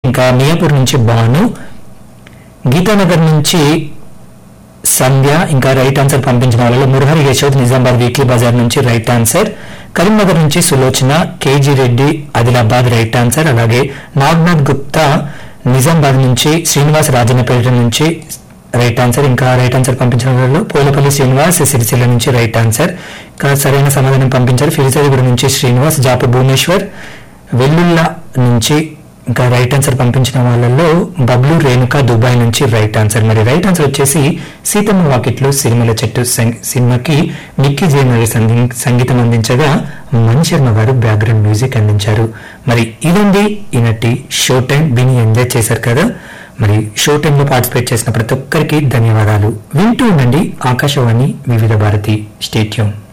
ఇంకా మియాపూర్ నుంచి భాను గీతానగర్ నుంచి సంధ్య ఇంకా రైట్ ఆన్సర్ పంపించిన వాళ్ళలో మురహరి యశోద్ నిజామాబాద్ వీక్లీ బజార్ నుంచి రైట్ ఆన్సర్ కరీంనగర్ నుంచి Sulochana KG Reddy Adilabad right answer అలాగే నాగ్నాథ్ గుప్తా నిజామాబాద్ నుంచి శ్రీనివాస్ రాజన్నపేట నుంచి రైట్ ఆన్సర్ ఇంకా రైట్ ఆన్సర్ పంపించిన వాళ్ళు పోలపల్లి శ్రీనివాస్ సిరిసిల్ల నుంచి రైట్ ఆన్సర్ ఇంకా సరైన సమాధానం పంపించారు ఫిరిజాదిగూడ నుంచి శ్రీనివాస్ జాపు భువనేశ్వర్ వెల్లుల్ల నుంచి ఇంకా రైట్ ఆన్సర్ పంపించిన వాళ్ళలో బబ్లు రేణుక దుబాయ్ నుంచి రైట్ ఆన్సర్ మరి రైట్ ఆన్సర్ వచ్చేసి సీతమ్మ వాకిట్లో సిరిమల చెట్టు సం- సినిమాకి మిక్కీ జయనగర్ సంగీ- సంగీతం అందించగా మణి శర్మ గారు బ్యాక్గ్రౌండ్ మ్యూజిక్ అందించారు మరి ఇదండి ఈనటి షో టైం విని ఎంజాయ్ చేశారు కదా మరి షో టైంలో పార్టిసిపేట్ చేసిన ప్రతి ఒక్కరికి ధన్యవాదాలు వింటూ ఉండండి ఆకాశవాణి వివిధ భారతి స్టేట్యూన్